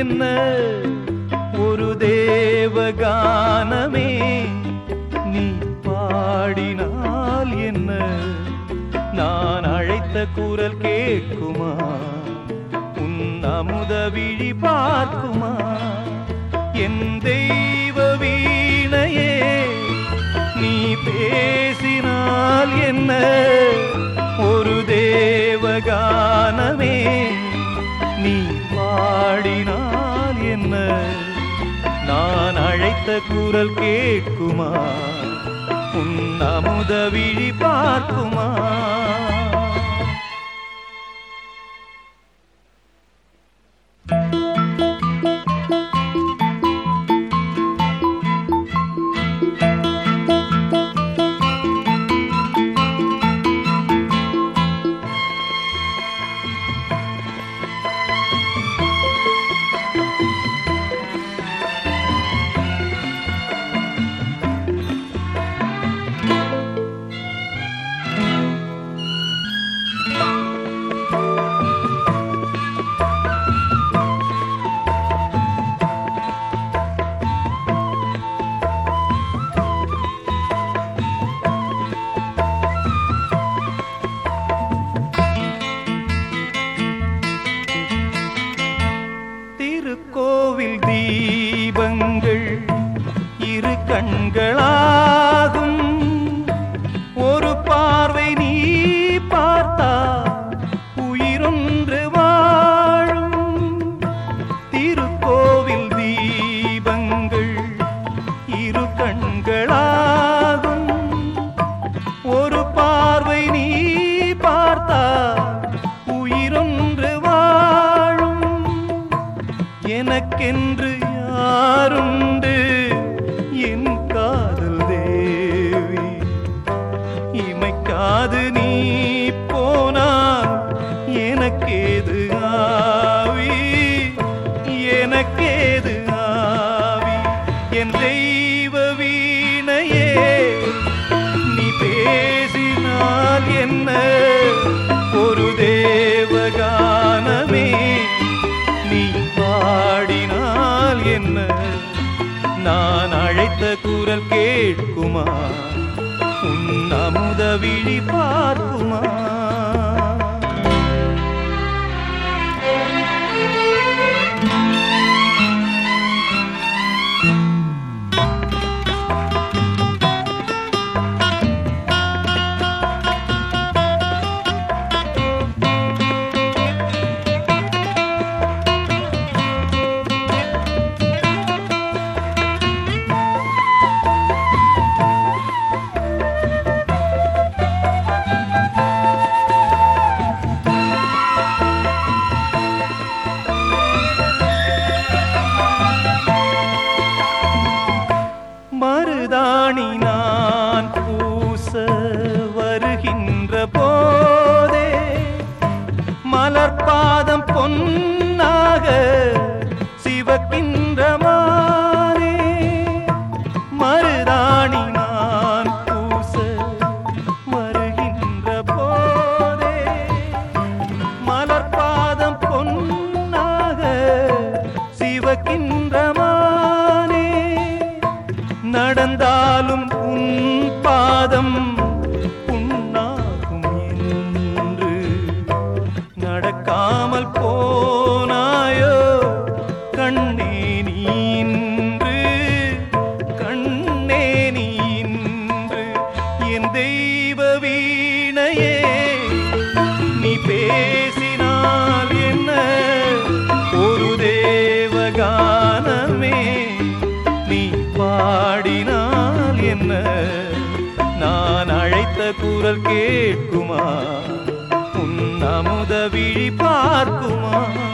என்ன ஒரு தேவகானமே நீ பாடினால் என்ன நான் அழைத்த குரல் கேட்குமா உன் அமுத விழி பார்க்குமா என் தெய்வ வீணையே நீ பேசினால் என்ன ஒரு தேவகானமே நீ பாடினால் என்ன நான் அழைத்த குரல் கேட்குமா உன் அமுத விழி பார்க்குமா திருக்கோவில் தீபங்கள் இரு கண்களாகும் ஒரு பார்வை நீ பார்த்தா உயிரொன்று வாழும் திருக்கோவில் தீபங்கள் இரு கண்களாகும் ஒரு பார்வை நீ பார்த்தா உயிரொன்று வாழும் எனக்கென்று யாருண்டு என் காதல் தேவி இமைக்காது நீ போனா எனக்கேது ஆவி எனக்கேது ஆவி என் தெய்வ வீணையே நீ பேசினால் என்ன ஒரு தேவகானமே நீ பாடினால் என்ன நான் அழைத்த குரல் கேட்குமா உன் அமுத விழி பார்க்குமா மருதாணி நான் பூச வருகின்ற போதே மலர்பாதம் பொன்னாக சிவக்கின்ற மானே மருதாணி நான் பூச வருகின்ற போதே மலர்பாதம் பொன்னாக சிவக்கின்ற மானே நடந்தாலும் உன் பாதம் புண்ணாகும் என்று நடக்காமல் போனாயோ கண்ணே நீன்று கண்ணே நீன்று என் தெய்வ வீணையே நீ பேசினால் என்ன ஒரு தேவகானமே நீ பாடினால் என்ன நான் அழைத்த குரல் கேட்குமா உன் அமுத விழி பார்க்குமா